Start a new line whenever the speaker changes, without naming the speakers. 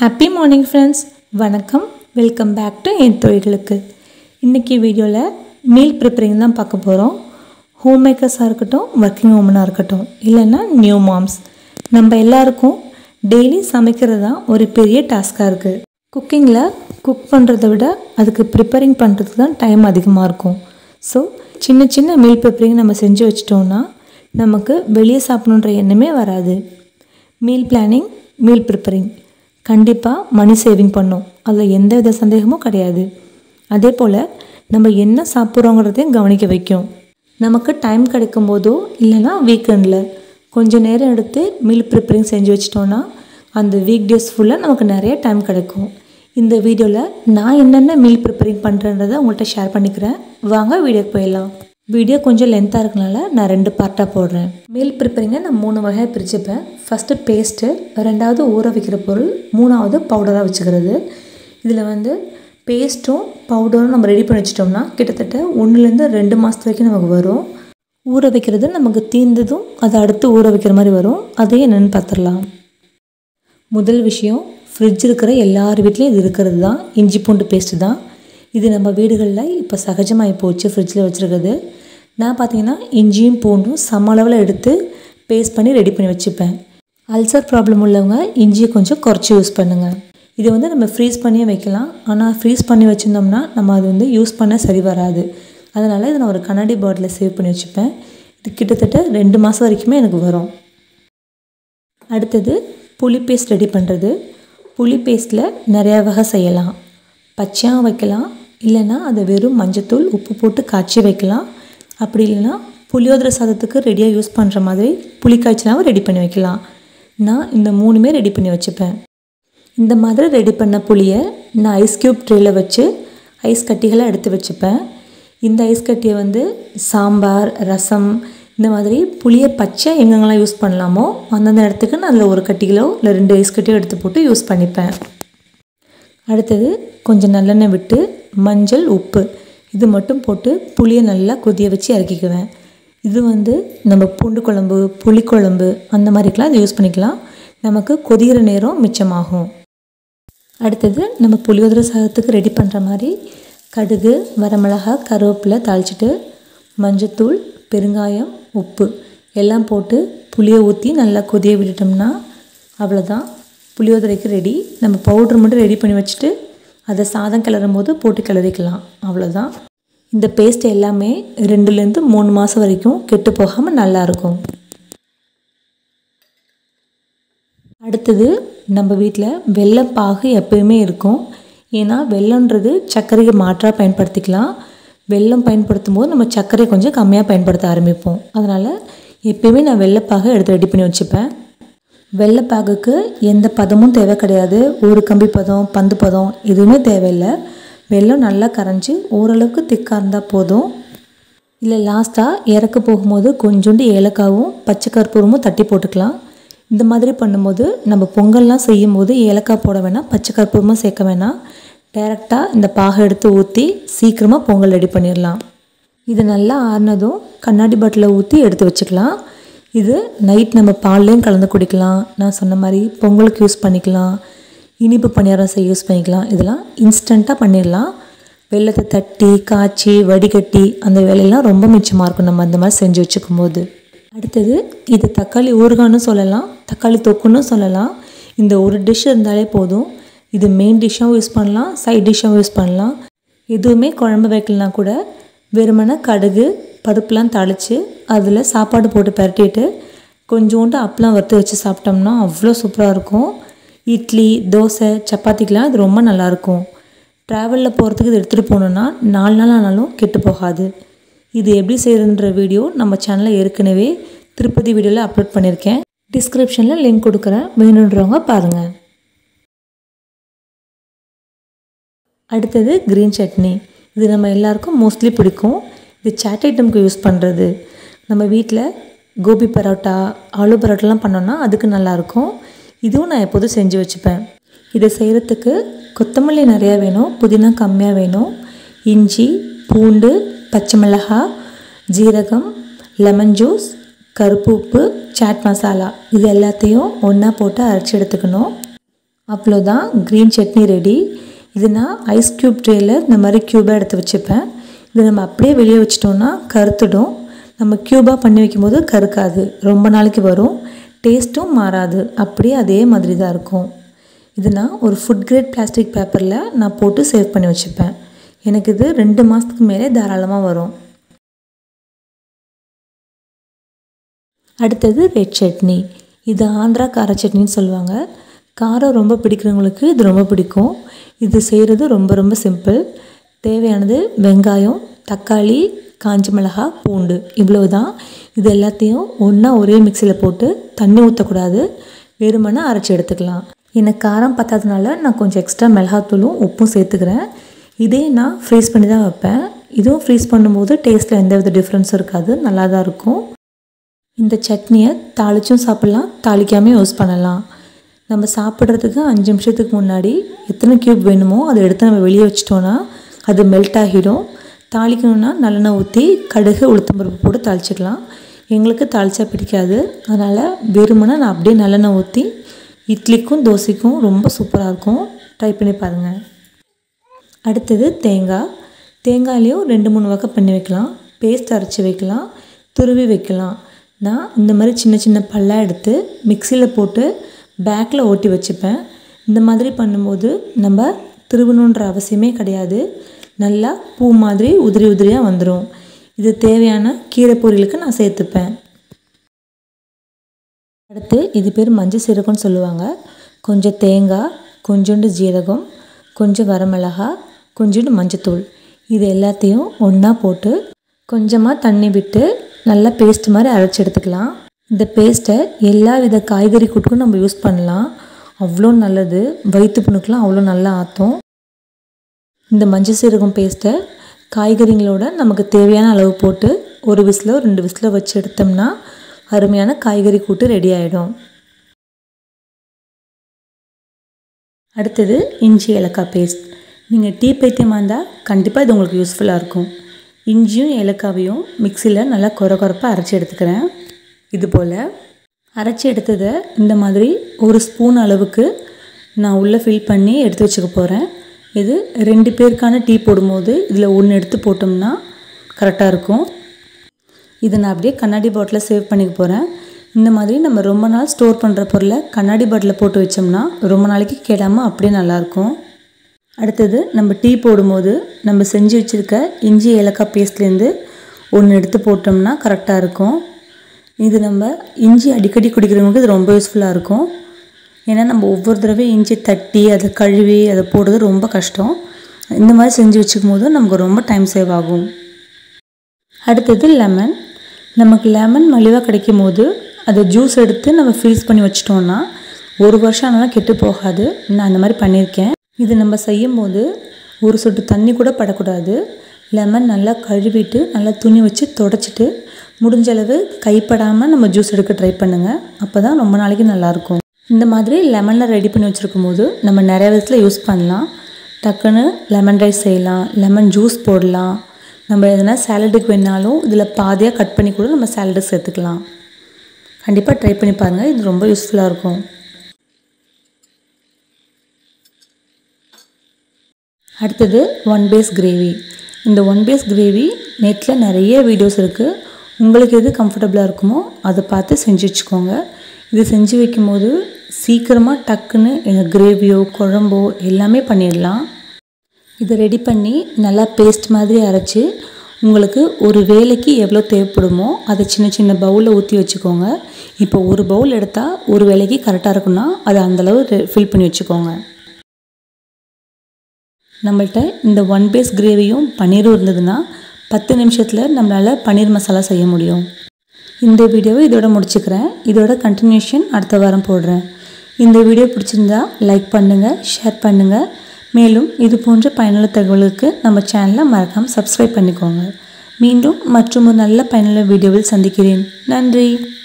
happy morning friends வணக்கம் welcome back to என் தொழில்களுக்கு இன்றைக்கி வீடியோவில் மீல் ப்ரிப்பரிங் தான் பார்க்க போகிறோம் ஹோம் மேக்கர்ஸாக இருக்கட்டும் ஒர்க்கிங் உமனாக இருக்கட்டும் இல்லைன்னா நியூ மாம்ஸ் நம்ம எல்லாருக்கும் டெய்லி சமைக்கிறது தான் ஒரு பெரிய டாஸ்காக இருக்குது குக்கிங்கில் குக் பண்ணுறத விட அதுக்கு ப்ரிப்பரிங் பண்ணுறதுக்கு தான் டைம் அதிகமாக இருக்கும் ஸோ சின்ன சின்ன மீல் ப்ரிப்பரிங் நம்ம செஞ்சு வச்சிட்டோம்னா நமக்கு வெளியே சாப்பிடணுன்ற எண்ணமே வராது மீல் பிளானிங் மீல் ப்ரிப்பரிங் கண்டிப்பாக மணி சேவிங் பண்ணும் அதில் எந்த வித சந்தேகமும் கிடையாது அதே போல் நம்ம என்ன சாப்பிட்றோங்கிறதையும் கவனிக்க வைக்கும் நமக்கு டைம் கிடைக்கும் போதோ இல்லைன்னா வீக்கெண்டில் கொஞ்சம் நேரம் எடுத்து மீல் ப்ரிப்பரிங் செஞ்சு வச்சிட்டோன்னா அந்த வீக் டேஸ் ஃபுல்லாக நமக்கு நிறைய டைம் கிடைக்கும் இந்த வீடியோவில் நான் என்னென்ன மீல் ப்ரிப்பரிங் பண்ணுறேன்றதை உங்கள்கிட்ட ஷேர் பண்ணிக்கிறேன் வாங்க வீடியோக்கு போயிடலாம் வீடியோ கொஞ்சம் லென்த்தாக இருக்கனால நான் ரெண்டு பார்ட்டாக போடுறேன் மீல் ப்ரிப்பரிங்கை நான் மூணு வகையாக பிரிச்சுப்பேன் ஃபஸ்ட்டு பேஸ்ட்டு ரெண்டாவது ஊற வைக்கிற பொருள் மூணாவது பவுடராக வச்சுக்கிறது இதில் வந்து பேஸ்ட்டும் பவுடரும் நம்ம ரெடி பண்ணி வச்சிட்டோம்னா கிட்டத்தட்ட ஒன்றுலேருந்து ரெண்டு மாதத்து வரைக்கும் நமக்கு வரும் ஊற வைக்கிறது நமக்கு தீர்ந்ததும் அதை அடுத்து ஊற வைக்கிற மாதிரி வரும் அதையும் என்னென்னு பார்த்துடலாம் முதல் விஷயம் ஃப்ரிட்ஜ் இருக்கிற எல்லார் வீட்லேயும் இது இருக்கிறது தான் இஞ்சி பூண்டு பேஸ்ட்டு தான் இது நம்ம வீடுகளில் இப்போ சகஜமாகி போச்சு ஃப்ரிட்ஜில் வச்சுருக்கிறது நான் பார்த்தீங்கன்னா இஞ்சியும் பூண்டும் சம அளவில் எடுத்து பேஸ்ட் பண்ணி ரெடி பண்ணி வச்சுப்பேன் அல்சர் ப்ராப்ளம் உள்ளவங்க இஞ்சியை கொஞ்சம் குறைச்சி யூஸ் பண்ணுங்கள் இது வந்து நம்ம ஃப்ரீஸ் பண்ணியே வைக்கலாம் ஆனால் ஃப்ரீஸ் பண்ணி வச்சுருந்தோம்னா நம்ம அது வந்து யூஸ் பண்ண சரி வராது அதனால் இதை நான் ஒரு கண்ணாடி பாட்டிலில் சேவ் பண்ணி வச்சுப்பேன் இது கிட்டத்தட்ட ரெண்டு மாதம் வரைக்குமே எனக்கு வரும் அடுத்தது புளி பேஸ்ட் ரெடி பண்ணுறது புளி பேஸ்ட்டில் நிறையா வகை செய்யலாம் பச்சையாக வைக்கலாம் இல்லைன்னா அதை வெறும் மஞ்சத்தூள் உப்பு போட்டு காய்ச்சி வைக்கலாம் அப்படி இல்லைன்னா புளியோதரை சாதத்துக்கு ரெடியாக யூஸ் பண்ணுற மாதிரி புளி காய்ச்சலாவும் ரெடி பண்ணி வைக்கலாம் நான் இந்த மூணுமே ரெடி பண்ணி வச்சுப்பேன் இந்த மாதிரி ரெடி பண்ண புளியை நான் ஐஸ் க்யூப் ட்ரேயில் வச்சு ஐஸ் கட்டிகளை எடுத்து வச்சுப்பேன் இந்த ஐஸ் கட்டியை வந்து சாம்பார் ரசம் இந்த மாதிரி புளியை பச்சை எங்கெங்கெல்லாம் யூஸ் பண்ணலாமோ அந்தந்த இடத்துக்கு நான் அதில் ஒரு கட்டிகளோ இல்லை ரெண்டு ஐஸ் கட்டியோ எடுத்து போட்டு யூஸ் பண்ணிப்பேன் அடுத்தது கொஞ்சம் நல்லெண்ணெய் விட்டு மஞ்சள் உப்பு இது மட்டும் போட்டு புளியை நல்லா கொதிய வச்சு இறக்கிக்குவேன் இது வந்து நம்ம பூண்டு குழம்பு புளிக்குழம்பு அந்த மாதிரிக்கெலாம் இதை யூஸ் பண்ணிக்கலாம் நமக்கு கொதிகிற நேரம் மிச்சமாகும் அடுத்தது நம்ம புளியோதரை சாதத்துக்கு ரெடி பண்ணுற மாதிரி கடுகு வரமிளகா கருவேப்பிலை தாளிச்சிட்டு மஞ்சத்தூள் பெருங்காயம் உப்பு எல்லாம் போட்டு புளியை ஊற்றி நல்லா கொதிய விட்டுட்டோம்னா அவ்வளோதான் புளியோதரைக்கு ரெடி நம்ம பவுட்ரு மட்டும் ரெடி பண்ணி வச்சுட்டு அதை சாதம் கிளறும் போது போட்டு கிளறிக்கலாம் அவ்வளோதான் இந்த பேஸ்ட் எல்லாமே ரெண்டுலேருந்து மூணு மாதம் வரைக்கும் கெட்டு போகாமல் நல்லாயிருக்கும் அடுத்தது நம்ம வீட்டில் வெள்ளப்பாகு எப்பயுமே இருக்கும் ஏன்னா வெள்ளன்றது சர்க்கரைக்கு மாற்றாக பயன்படுத்திக்கலாம் வெல்லம் பயன்படுத்தும் போது நம்ம சர்க்கரை கொஞ்சம் கம்மியாக பயன்படுத்த ஆரம்பிப்போம் அதனால் எப்பயுமே நான் வெள்ளைப்பாகை எடுத்து ரெடி பண்ணி வச்சுப்பேன் வெள்ளைப்பாகுக்கு எந்த பதமும் தேவை கிடையாது ஒரு கம்பி பதம் பந்து பதம் எதுவுமே தேவையில்லை வெல்லம் நல்லா கரைஞ்சி ஓரளவுக்கு திக்காக இருந்தால் போதும் இல்லை லாஸ்ட்டாக இறக்க போகும்போது கொஞ்சோண்டு ஏலக்காவும் பச்சை கற்பூரமும் தட்டி போட்டுக்கலாம் இந்த மாதிரி பண்ணும்போது நம்ம பொங்கல்லாம் செய்யும்போது ஏலக்காய் போட வேணாம் பச்சை கற்பூரமும் சேர்க்க வேணாம் டைரெக்டாக இந்த பாகை எடுத்து ஊற்றி சீக்கிரமாக பொங்கல் ரெடி பண்ணிடலாம் இது நல்லா ஆறினதும் கண்ணாடி பாட்டிலில் ஊற்றி எடுத்து வச்சுக்கலாம் இது நைட் நம்ம பால்லையும் கலந்து குடிக்கலாம் நான் சொன்ன மாதிரி பொங்கலுக்கு யூஸ் பண்ணிக்கலாம் இனிப்பு பணியாரம் செய்ய யூஸ் பண்ணிக்கலாம் இதெல்லாம் இன்ஸ்டண்ட்டாக பண்ணிடலாம் வெள்ளத்தை தட்டி காய்ச்சி வடிகட்டி அந்த வேலையெல்லாம் ரொம்ப மிச்சமாக இருக்கும் நம்ம அந்த மாதிரி செஞ்சு வச்சுக்கும் போது அடுத்தது இது தக்காளி ஊறுகான்னு சொல்லலாம் தக்காளி தொக்குன்னு சொல்லலாம் இந்த ஒரு டிஷ் இருந்தாலே போதும் இது மெயின் டிஷ்ஷாகவும் யூஸ் பண்ணலாம் சைட் டிஷ்ஷாகவும் யூஸ் பண்ணலாம் எதுவுமே குழம்பு வைக்கலனா கூட வெறுமனை கடுகு பருப்புலாம் தாளித்து அதில் சாப்பாடு போட்டு பரட்டிட்டு கொஞ்சோண்டு அப்பளம் வறுத்து வச்சு சாப்பிட்டோம்னா அவ்வளோ சூப்பராக இருக்கும் இட்லி தோசை சப்பாத்திக்கெலாம் இது ரொம்ப நல்லாயிருக்கும் ட்ராவலில் போகிறதுக்கு இது எடுத்துகிட்டு போகணுன்னா நாலு நாள் ஆனாலும் கெட்டு போகாது இது எப்படி செய்கிறன்ற வீடியோ நம்ம சேனலில் ஏற்கனவே திருப்பதி வீடியோவில் அப்லோட் பண்ணியிருக்கேன் டிஸ்கிரிப்ஷனில் லிங்க் கொடுக்குறேன் வேணுன்றவங்க பாருங்கள் அடுத்தது க்ரீன் சட்னி இது நம்ம எல்லாருக்கும் மோஸ்ட்லி பிடிக்கும் இது சாட் ஐட்டம்க்கு யூஸ் பண்ணுறது நம்ம வீட்டில் கோபி பரோட்டா ஆலு பரோட்டாலாம் பண்ணோன்னா அதுக்கு நல்லாயிருக்கும் இதுவும் நான் எப்போதும் செஞ்சு வச்சுப்பேன் இதை செய்கிறதுக்கு கொத்தமல்லி நிறையா வேணும் புதினா கம்மியாக வேணும் இஞ்சி பூண்டு பச்சை மிளகாய் ஜீரகம் லெமன் ஜூஸ் கருப்பு உப்பு சாட் மசாலா இது எல்லாத்தையும் ஒன்றா போட்டு அரைச்சி எடுத்துக்கணும் அவ்வளோதான் க்ரீன் சட்னி ரெடி இது நான் ஐஸ் க்யூப் ட்ரேயில் இந்த மாதிரி க்யூபாக எடுத்து வச்சுப்பேன் இதை நம்ம அப்படியே வெளியே வச்சிட்டோம்னா கருத்துடும் நம்ம க்யூபாக பண்ணி வைக்கும்போது கருக்காது ரொம்ப நாளைக்கு வரும் டேஸ்ட்டும் மாறாது அப்படியே அதே மாதிரி தான் இருக்கும் இது நான் ஒரு ஃபுட் கிரேட் பிளாஸ்டிக் பேப்பரில் நான் போட்டு சேவ் பண்ணி வச்சுப்பேன் எனக்கு இது ரெண்டு மாதத்துக்கு மேலே தாராளமாக வரும் அடுத்தது ரெட் சட்னி இது ஆந்திரா கார சட்னின்னு சொல்லுவாங்க காரம் ரொம்ப பிடிக்கிறவங்களுக்கு இது ரொம்ப பிடிக்கும் இது செய்கிறது ரொம்ப ரொம்ப சிம்பிள் தேவையானது வெங்காயம் தக்காளி காஞ்ச மிளகா பூண்டு இவ்வளவு தான் இது எல்லாத்தையும் ஒன்றா ஒரே மிக்சியில் போட்டு தண்ணி ஊற்றக்கூடாது வெறுமனை அரைச்சி எடுத்துக்கலாம் எனக்கு காரம் பத்தாதனால நான் கொஞ்சம் எக்ஸ்ட்ரா மிளகாத்தூளும் உப்பும் சேர்த்துக்கிறேன் இதே நான் ஃப்ரீஸ் பண்ணி தான் வைப்பேன் இதுவும் ஃப்ரீஸ் பண்ணும்போது டேஸ்ட்டில் எந்த வித டிஃப்ரென்ஸும் இருக்காது நல்லா தான் இருக்கும் இந்த சட்னியை தாளிச்சும் சாப்பிட்லாம் தாளிக்காமல் யூஸ் பண்ணலாம் நம்ம சாப்பிட்றதுக்கு அஞ்சு நிமிஷத்துக்கு முன்னாடி எத்தனை க்யூப் வேணுமோ அதை எடுத்து நம்ம வெளியே வச்சிட்டோன்னா அது மெல்ட் ஆகிடும் தாளிக்கணும்னா நல்லெண்ணெய் ஊற்றி கடுகு உளுத்தம்பருப்பு போட்டு தாளிச்சிக்கலாம் எங்களுக்கு தாளிச்சா பிடிக்காது அதனால் வெறுமனை நான் அப்படியே நல்லெண்ணெய் ஊற்றி இட்லிக்கும் தோசைக்கும் ரொம்ப சூப்பராக இருக்கும் ட்ரை பண்ணி பாருங்கள் அடுத்தது தேங்காய் தேங்காயிலையும் ரெண்டு மூணு வகை பண்ணி வைக்கலாம் பேஸ்ட் அரைச்சி வைக்கலாம் துருவி வைக்கலாம் நான் இந்த மாதிரி சின்ன சின்ன பல்லாக எடுத்து மிக்சியில் போட்டு பேக்கில் ஓட்டி வச்சுப்பேன் இந்த மாதிரி பண்ணும்போது நம்ம திருவணுன்ற அவசியமே கிடையாது நல்லா பூ மாதிரி உதிரி உதிரியாக வந்துடும் இது தேவையான கீரை பொரியலுக்கு நான் சேர்த்துப்பேன் அடுத்து இது பேர் மஞ்சள் சீரகம்னு சொல்லுவாங்க கொஞ்சம் தேங்காய் கொஞ்சோண்டு ஜீரகம் கொஞ்சம் வரமிளகா கொஞ்சோண்டு மஞ்சத்தூள் இது எல்லாத்தையும் ஒன்றா போட்டு கொஞ்சமாக தண்ணி விட்டு நல்லா பேஸ்ட் மாதிரி அரைச்சி எடுத்துக்கலாம் இந்த பேஸ்ட்டை எல்லா வித காய்கறி கூட்டுக்கும் நம்ம யூஸ் பண்ணலாம் அவ்வளோ நல்லது வயிற்று புண்ணுக்கெலாம் அவ்வளோ நல்லா ஆற்றும் இந்த மஞ்சள் சீரகம் பேஸ்ட்டை காய்கறிங்களோட நமக்கு தேவையான அளவு போட்டு ஒரு விசிலோ ரெண்டு விசிலோ வச்சு எடுத்தோம்னா அருமையான காய்கறி கூட்டு ரெடி ஆகிடும் அடுத்தது இஞ்சி ஏலக்காய் பேஸ்ட் நீங்கள் டீ பைத்தியமாக இருந்தால் கண்டிப்பாக இது உங்களுக்கு யூஸ்ஃபுல்லாக இருக்கும் இஞ்சியும் ஏலக்காவையும் மிக்சியில் நல்லா குறை குறைப்பாக அரைச்சி எடுத்துக்கிறேன் இது போல் அரைச்சி எடுத்ததை இந்த மாதிரி ஒரு ஸ்பூன் அளவுக்கு நான் உள்ளே ஃபில் பண்ணி எடுத்து வச்சுக்க போகிறேன் இது ரெண்டு பேருக்கான டீ போடும்போது இதில் ஒன்று எடுத்து போட்டோம்னா கரெக்டாக இருக்கும் இதை நான் அப்படியே கண்ணாடி பாட்டிலில் சேவ் பண்ணிக்க போகிறேன் இந்த மாதிரி நம்ம ரொம்ப நாள் ஸ்டோர் பண்ணுற பொருளை கண்ணாடி பாட்டிலில் போட்டு வச்சோம்னா ரொம்ப நாளைக்கு கெடாமல் அப்படியே நல்லாயிருக்கும் அடுத்தது நம்ம டீ போடும்போது நம்ம செஞ்சு வச்சுருக்க இஞ்சி ஏலக்காய் பேஸ்ட்லேருந்து ஒன்று எடுத்து போட்டோம்னா கரெக்டாக இருக்கும் இது நம்ம இஞ்சி அடிக்கடி குடிக்கிறவங்களுக்கு இது ரொம்ப யூஸ்ஃபுல்லாக இருக்கும் ஏன்னா நம்ம ஒவ்வொரு தடவையும் இஞ்சி தட்டி அதை கழுவி அதை போடுறது ரொம்ப கஷ்டம் இந்த மாதிரி செஞ்சு வச்சுக்கும் போது நமக்கு ரொம்ப டைம் சேவ் ஆகும் அடுத்தது லெமன் நமக்கு லெமன் மலிவாக கிடைக்கும் போது அதை ஜூஸ் எடுத்து நம்ம ஃப்ரீஸ் பண்ணி வச்சிட்டோம்னா ஒரு வருஷம் ஆனாலும் கெட்டு போகாது நான் அந்த மாதிரி பண்ணியிருக்கேன் இது நம்ம செய்யும் போது ஒரு சொட்டு தண்ணி கூட படக்கூடாது லெமன் நல்லா கழுவிட்டு நல்லா துணி வச்சு தொடச்சிட்டு முடிஞ்ச அளவு கைப்படாமல் நம்ம ஜூஸ் எடுக்க ட்ரை பண்ணுங்கள் அப்போ தான் ரொம்ப நாளைக்கு நல்லாயிருக்கும் இந்த மாதிரி லெமனில் ரெடி பண்ணி வச்சுருக்கும் போது நம்ம நிறைய விதத்தில் யூஸ் பண்ணலாம் டக்குன்னு லெமன் ரைஸ் செய்யலாம் லெமன் ஜூஸ் போடலாம் நம்ம எதனா சாலடுக்கு வேணாலும் இதில் பாதியாக கட் பண்ணி கூட நம்ம சாலடு சேர்த்துக்கலாம் கண்டிப்பாக ட்ரை பண்ணி பாருங்கள் இது ரொம்ப யூஸ்ஃபுல்லாக இருக்கும் அடுத்தது ஒன் பேஸ் கிரேவி இந்த ஒன் பேஸ் கிரேவி நெட்டில் நிறைய வீடியோஸ் இருக்குது உங்களுக்கு எது கம்ஃபர்டபுளாக இருக்குமோ அதை பார்த்து செஞ்சு வச்சுக்கோங்க இது செஞ்சு வைக்கும்போது சீக்கிரமாக டக்குன்னு எங்கள் கிரேவியோ குழம்போ எல்லாமே பண்ணிடலாம் இதை ரெடி பண்ணி நல்லா பேஸ்ட் மாதிரி அரைச்சி உங்களுக்கு ஒரு வேலைக்கு எவ்வளோ தேவைப்படுமோ அதை சின்ன சின்ன பவுலில் ஊற்றி வச்சுக்கோங்க இப்போ ஒரு பவுல் எடுத்தால் ஒரு வேலைக்கு கரெக்டாக இருக்குன்னா அதை அந்தளவு ஃபில் பண்ணி வச்சுக்கோங்க நம்மள்ட்ட இந்த ஒன் பேஸ் கிரேவியும் பன்னீரும் இருந்ததுன்னா பத்து நிமிஷத்தில் நம்மளால் பன்னீர் மசாலா செய்ய முடியும் இந்த வீடியோவை இதோட முடிச்சுக்கிறேன் இதோட கண்டினியூஷன் அடுத்த வாரம் போடுறேன் இந்த வீடியோ பிடிச்சிருந்தா லைக் பண்ணுங்கள் ஷேர் பண்ணுங்கள் மேலும் இது போன்ற பயனுள்ள தகவலுக்கு நம்ம சேனலை மறக்காமல் சப்ஸ்கிரைப் பண்ணிக்கோங்க மீண்டும் மற்றும் ஒரு நல்ல பயனுள்ள வீடியோவில் சந்திக்கிறேன் நன்றி